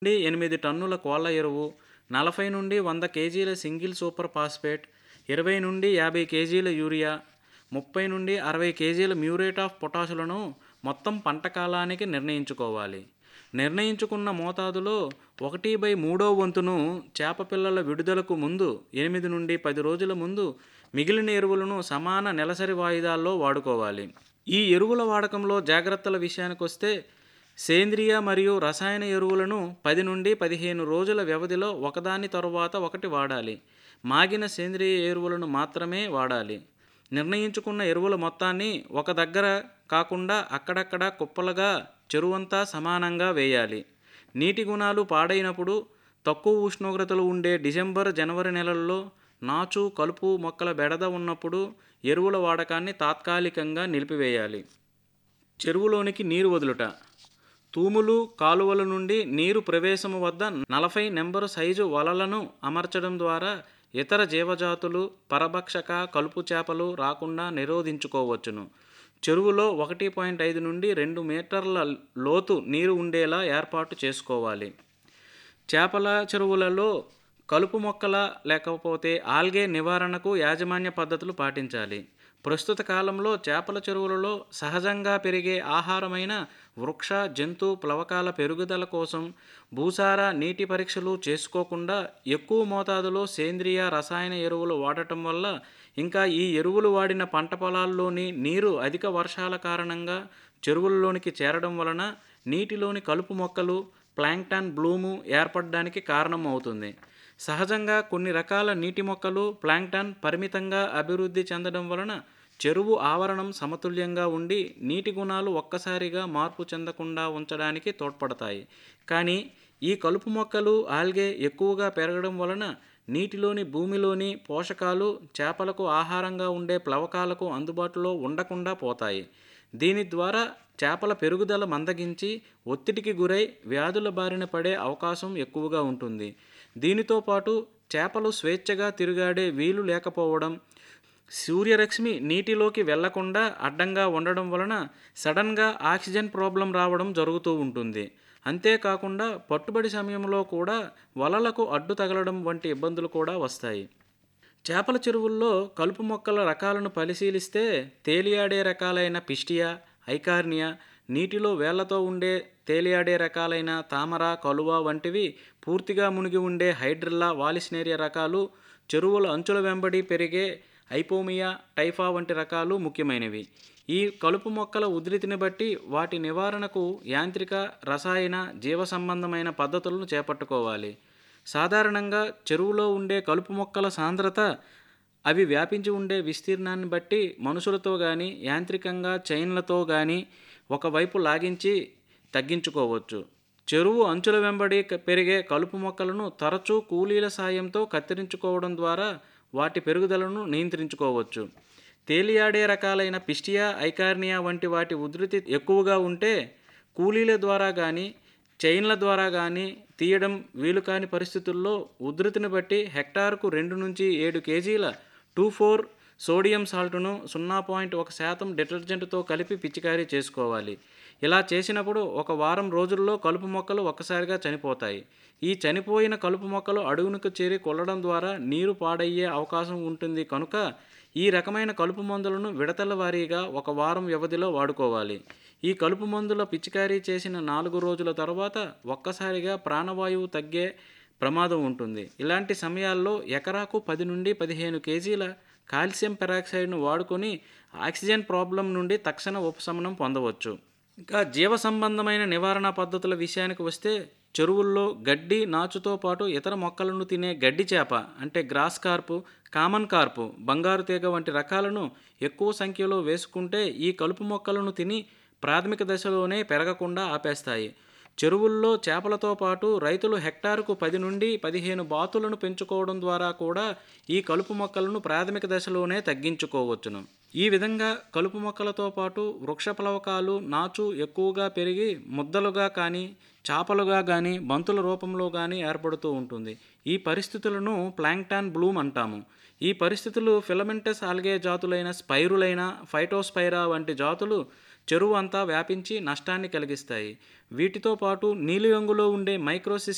నుండి ఎనిమిది టన్నుల కోళ్ల ఎరువు నలభై నుండి వంద కేజీల సింగిల్ సూపర్ ఫాస్ఫేట్ ఇరవై నుండి యాభై కేజీల యూరియా ముప్పై నుండి అరవై కేజీల మ్యూరేట్ ఆఫ్ పొటాషులను మొత్తం పంట కాలానికి నిర్ణయించుకోవాలి నిర్ణయించుకున్న మోతాదులో ఒకటి బై మూడో వంతును చేప పిల్లల విడుదలకు ముందు ఎనిమిది నుండి పది రోజుల ముందు మిగిలిన ఎరువులను సమాన నెలసరి వాయిదాల్లో వాడుకోవాలి ఈ ఎరువుల వాడకంలో జాగ్రత్తల విషయానికి వస్తే సేంద్రియ మరియు రసాయన ఎరువులను పది నుండి పదిహేను రోజుల వ్యవధిలో ఒకదాని తరువాత ఒకటి వాడాలి మాగిన సేంద్రియ ఎరువులను మాత్రమే వాడాలి నిర్ణయించుకున్న ఎరువుల మొత్తాన్ని ఒక దగ్గర కాకుండా అక్కడక్కడ కుప్పలుగా చెరువంతా సమానంగా వేయాలి నీటి గుణాలు పాడైనప్పుడు తక్కువ ఉష్ణోగ్రతలు ఉండే డిసెంబర్ జనవరి నెలల్లో నాచు కలుపు మొక్కల బెడద ఉన్నప్పుడు ఎరువుల వాడకాన్ని తాత్కాలికంగా నిలిపివేయాలి చెరువులోనికి నీరు వదులుట తూములు కాలువల నుండి నీరు ప్రవేశము వద్ద నలభై నెంబరు సైజు వలలను అమర్చడం ద్వారా ఇతర జీవజాతులు పరభక్షక కలుపు చేపలు రాకుండా నిరోధించుకోవచ్చును చెరువులో ఒకటి పాయింట్ ఐదు నుండి రెండు మీటర్ల లోతు నీరు ఉండేలా ఏర్పాటు చేసుకోవాలి చేపల చెరువులలో కలుపు మొక్కల లేకపోతే ఆల్గే నివారణకు యాజమాన్య పద్ధతులు పాటించాలి ప్రస్తుత కాలంలో చేపల చెరువులలో సహజంగా పెరిగే ఆహారమైన వృక్ష జంతు ప్లవకాల పెరుగుదల కోసం భూసార నీటి పరీక్షలు చేసుకోకుండా ఎక్కువ మోతాదులో సేంద్రియ రసాయన ఎరువులు వాడటం వల్ల ఇంకా ఈ ఎరువులు వాడిన పంట పొలాల్లోని నీరు అధిక వర్షాల కారణంగా చెరువుల్లోనికి చేరడం వలన నీటిలోని కలుపు మొక్కలు ప్లాంక్టన్ బ్లూము ఏర్పడడానికి కారణం అవుతుంది సహజంగా కొన్ని రకాల నీటి మొక్కలు ప్లాంక్టన్ పరిమితంగా అభివృద్ధి చెందడం వలన చెరువు ఆవరణం సమతుల్యంగా ఉండి నీటి గుణాలు ఒక్కసారిగా మార్పు చెందకుండా ఉంచడానికి తోడ్పడతాయి కానీ ఈ కలుపు మొక్కలు ఆల్గే ఎక్కువగా పెరగడం వలన నీటిలోని భూమిలోని పోషకాలు చేపలకు ఆహారంగా ఉండే ప్లవకాలకు అందుబాటులో ఉండకుండా పోతాయి దీని ద్వారా చేపల పెరుగుదల మందగించి ఒత్తిడికి గురై వ్యాధుల బారిన పడే అవకాశం ఎక్కువగా ఉంటుంది దీనితో పాటు చేపలు స్వేచ్ఛగా తిరుగాడే వీలు లేకపోవడం సూర్యరశ్మి నీటిలోకి వెళ్లకుండా అడ్డంగా ఉండడం వలన సడన్గా ఆక్సిజన్ ప్రాబ్లం రావడం జరుగుతూ ఉంటుంది అంతేకాకుండా పట్టుబడి సమయంలో కూడా వలలకు అడ్డు తగలడం వంటి ఇబ్బందులు కూడా వస్తాయి చేపల చెరువుల్లో కలుపు మొక్కల రకాలను పరిశీలిస్తే తేలియాడే రకాలైన పిస్టియా ఐకార్నియా నీటిలో వేళ్లతో ఉండే తేలియాడే రకాలైన తామర కలువ వంటివి పూర్తిగా మునిగి ఉండే హైడ్రిల్లా వాలిస్నేరియా రకాలు చెరువుల అంచుల వెంబడి పెరిగే ఐపోమియా టైఫా వంటి రకాలు ముఖ్యమైనవి ఈ కలుపు మొక్కల ఉధృతిని బట్టి వాటి నివారణకు యాంత్రిక రసాయన జీవ సంబంధమైన పద్ధతులను చేపట్టుకోవాలి సాధారణంగా చెరువులో ఉండే కలుపు మొక్కల సాంద్రత అవి వ్యాపించి ఉండే విస్తీర్ణాన్ని బట్టి మనుషులతో కానీ యాంత్రికంగా చైన్లతో కానీ ఒకవైపు లాగించి తగ్గించుకోవచ్చు చెరువు అంచుల వెంబడి పెరిగే కలుపు మొక్కలను తరచూ కూలీల సాయంతో కత్తిరించుకోవడం ద్వారా వాటి పెరుగుదలను నియంత్రించుకోవచ్చు తేలియాడే రకాలైన పిస్టియా ఐకార్నియా వంటి వాటి ఉధృతి ఎక్కువగా ఉంటే కూలీల ద్వారా కానీ చైన్ల ద్వారా కానీ తీయడం వీలు కాని పరిస్థితుల్లో ఉధృతిని బట్టి హెక్టార్కు రెండు నుంచి ఏడు కేజీల టూ ఫోర్ సోడియం సాల్ట్ను సున్నా పాయింట్ ఒక శాతం డిటర్జెంట్తో కలిపి పిచికారీ చేసుకోవాలి ఇలా చేసినప్పుడు ఒక వారం రోజుల్లో కలుపు మొక్కలు ఒక్కసారిగా చనిపోతాయి ఈ చనిపోయిన కలుపు మొక్కలు అడుగునకు చేరి కొల్లడం ద్వారా నీరు పాడయ్యే అవకాశం ఉంటుంది కనుక ఈ రకమైన కలుపు మందులను విడతల వారీగా ఒక వారం వ్యవధిలో వాడుకోవాలి ఈ కలుపు మందుల పిచికారీ చేసిన నాలుగు రోజుల తర్వాత ఒక్కసారిగా ప్రాణవాయువు తగ్గే ప్రమాదం ఉంటుంది ఇలాంటి సమయాల్లో ఎకరాకు పది నుండి పదిహేను కేజీల కాల్షియం పెరాక్సైడ్ను వాడుకొని ఆక్సిజన్ ప్రాబ్లం నుండి తక్షణ ఉపశమనం పొందవచ్చు ఇంకా జీవ సంబంధమైన నివారణ పద్ధతుల విషయానికి వస్తే చెరువుల్లో గడ్డి నాచుతో పాటు ఇతర మొక్కలను తినే గడ్డి చేప అంటే గ్రాస్ కార్పు కామన్ కార్పు బంగారు తీగ వంటి రకాలను ఎక్కువ సంఖ్యలో వేసుకుంటే ఈ కలుపు మొక్కలను తిని ప్రాథమిక దశలోనే పెరగకుండా ఆపేస్తాయి చెరువుల్లో చేపలతో పాటు రైతులు హెక్టారుకు పది నుండి పదిహేను బాతులను పెంచుకోవడం ద్వారా కూడా ఈ కలుపు మొక్కలను ప్రాథమిక దశలోనే తగ్గించుకోవచ్చును ఈ విధంగా కలుపు మొక్కలతో పాటు వృక్ష ప్లవకాలు నాచు ఎక్కువగా పెరిగి ముద్దలుగా కానీ చాపలుగా కానీ బంతుల రూపంలో కానీ ఏర్పడుతూ ఉంటుంది ఈ పరిస్థితులను ప్లాంక్టాన్ బ్లూమ్ అంటాము ఈ పరిస్థితులు ఫిలమెంటస్ ఆల్గే జాతులైన స్పైరులైన ఫైటోస్పైరా వంటి జాతులు చెరువు అంతా వ్యాపించి నష్టాన్ని కలిగిస్తాయి వీటితో పాటు నీలిరంగులో ఉండే మైక్రోసిస్